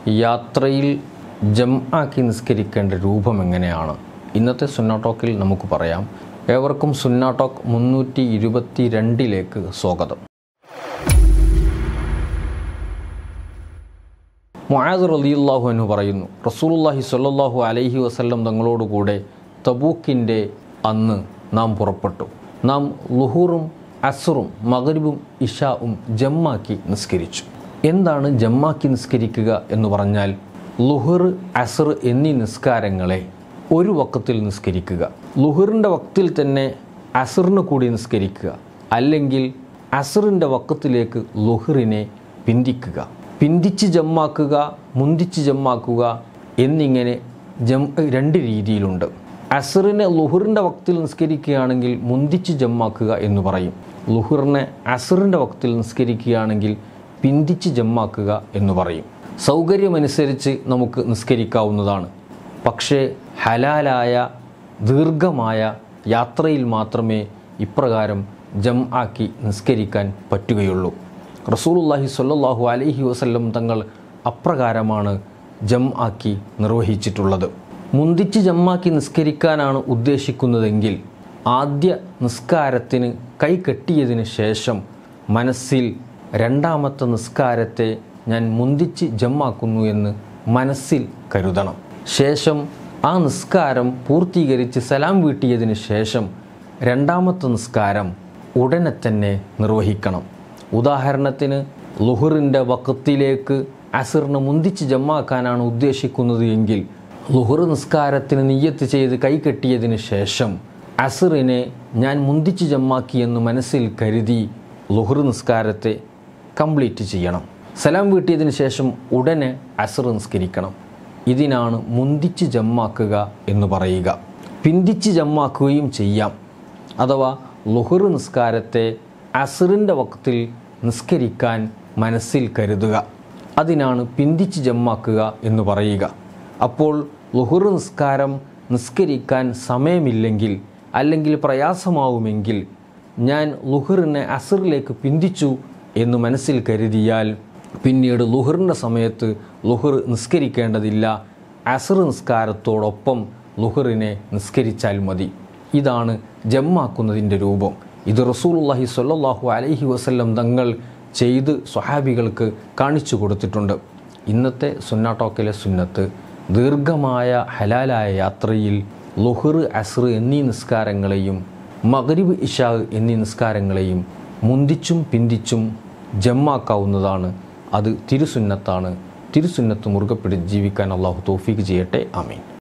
യാത്രയിൽ ജം ആക്കി നിസ്കരിക്കേണ്ട രൂപം എങ്ങനെയാണ് ഇന്നത്തെ സുന്ന ടോക്കിൽ നമുക്ക് പറയാം ഏവർക്കും സുന്ന ടോക്ക് മുന്നൂറ്റി ഇരുപത്തി രണ്ടിലേക്ക് സ്വാഗതം മുആദ് റളിയല്ലാഹു അൻഹു പറയുന്നു റസൂലുള്ളാഹി സ്വല്ലല്ലാഹു അലൈഹി വസല്ലം തങ്ങളോടുകൂടെ തബൂക്കിൻ്റെ അന്ന് നാം പുറപ്പെട്ടു നാം ലുഹൂറും അസറും മഗ്രിബും ഇഷാവും ജമ്മാക്കി നിസ്കരിച്ചു എന്താണ് ജമ്മാക്കി നിസ്കരിക്കുക എന്ന് പറഞ്ഞാൽ ലുഹർ അസർ എന്നീ നിസ്കാരങ്ങളെ ഒരു വക്കത്തിൽ നിസ്കരിക്കുക ലുഹറിൻ്റെ വക്തിൽ തന്നെ അസറിന് കൂടി നിസ്കരിക്കുക അല്ലെങ്കിൽ അസറിൻ്റെ വക്കത്തിലേക്ക് ലുഹറിനെ പിന്തിക്കുക പിന്തിച്ച് ജമ്മാക്കുക മുന്തിച്ച് ജമ്മാക്കുക എന്നിങ്ങനെ ജം രണ്ട് രീതിയിലുണ്ട് അസറിനെ ലുഹറിൻ്റെ വക്തിൽ നിസ്കരിക്കുകയാണെങ്കിൽ മുന്തിച്ച് ജമ്മാക്കുക എന്ന് പറയും ലുഹറിനെ അസറിൻ്റെ വക്തിൽ നിസ്കരിക്കുകയാണെങ്കിൽ പിന്തിച്ച് ജമ്മാക്കുക എന്ന് പറയും സൗകര്യമനുസരിച്ച് നമുക്ക് നിസ്കരിക്കാവുന്നതാണ് പക്ഷേ ഹലാലായ ദീർഘമായ യാത്രയിൽ മാത്രമേ ഇപ്രകാരം ജം ആക്കി നിസ്കരിക്കാൻ പറ്റുകയുള്ളൂ റസൂലുള്ളാഹി സ്വല്ലല്ലാഹു അലൈഹി വസല്ലം തങ്ങൾ അപ്രകാരമാണ് ജം ആക്കി നിർവഹിച്ചിട്ടുള്ളത് മുന്തിച്ച് ജമ്മാക്കി നിസ്കരിക്കാനാണ് ഉദ്ദേശിക്കുന്നതെങ്കിൽ ആദ്യ നിസ്കാരത്തിന് കൈ കെട്ടിയതിന് ശേഷം മനസ്സിൽ രണ്ടാമത്തെ നിസ്കാരത്തെ ഞാൻ മുന്തിച്ച് ജമ്മാക്കുന്നു എന്ന് മനസ്സിൽ കരുതണം ശേഷം ആ നിസ്കാരം പൂർത്തീകരിച്ച് സലാം വീട്ടിയതിന് ശേഷം രണ്ടാമത്തെ നിസ്കാരം ഉടനെ തന്നെ നിർവഹിക്കണം ഉദാഹരണത്തിന് ലുഹറിൻ്റെ വക്കത്തിലേക്ക് അസറിന് മുന്തിച്ച് ജമ്മാക്കാനാണ് ഉദ്ദേശിക്കുന്നത് എങ്കിൽ ലുഹർ നിസ്കാരത്തിന് നിയ്യത്ത് ചെയ്ത് കൈകെട്ടിയതിന് ശേഷം അസറിനെ ഞാൻ മുന്തിച്ച് ജമ്മാക്കി എന്ന് മനസ്സിൽ കരുതി ലുഹർ നിസ്കാരത്തെ കംപ്ലീറ്റ് ചെയ്യണം സലാം വീട്ടിയതിന് ശേഷം ഉടനെ അസർ നിസ്കരിക്കണം ഇതിനാണ് മുന്തിച്ച് ജമ്മാക്കുക എന്ന് പറയുക പിന്തിച്ച് ജമ്മാക്കുകയും ചെയ്യാം അഥവാ ലുഹർ നിസ്കാരത്തെ അസറിൻ്റെ വക്തിൽ നിസ്കരിക്കാൻ മനസ്സിൽ കരുതുക അതിനാണ് പിന്തിച്ച് ജമ്മാക്കുക എന്ന് പറയുക അപ്പോൾ ലുഹുർ നിസ്കാരം നിസ്കരിക്കാൻ സമയമില്ലെങ്കിൽ അല്ലെങ്കിൽ പ്രയാസമാവുമെങ്കിൽ ഞാൻ ലുഹറിനെ അസറിലേക്ക് പിന്തിച്ചു എന്ന് മനസ്സിൽ കരുതിയാൽ പിന്നീട് ലുഹറിൻ്റെ സമയത്ത് ലുഹർ നിസ്കരിക്കേണ്ടതില്ല അസർ നിസ്കാരത്തോടൊപ്പം ലുഹറിനെ നിസ്കരിച്ചാൽ മതി ഇതാണ് ജമ്മാക്കുന്നതിൻ്റെ രൂപം ഇത് റസൂലുള്ളാഹി സ്വല്ലല്ലാഹു അലൈഹി വസല്ലം തങ്ങൾ ചെയ്ത് സ്വഹാബികൾക്ക് കാണിച്ചു കൊടുത്തിട്ടുണ്ട് ഇന്നത്തെ സുന്ന ടോക്കിലെ സുന്നത്ത് ദീർഘമായ ഹലാലായ യാത്രയിൽ ലുഹർ അസ്ർ എന്നീ നിസ്കാരങ്ങളെയും മഗ്രിബ് ഇഷാ എന്നീ നിസ്കാരങ്ങളെയും മുന്തിച്ചും പിന്തിച്ചും ജമ്മാക്കാവുന്നതാണ് അത് തിരുസുന്നത്താണ് തിരുസുന്നത്ത് മുറുകെ പിടിച്ച് ജീവിക്കാൻ അള്ളാഹു തോഫീക്ക് ചെയ്യട്ടെ ആമീൻ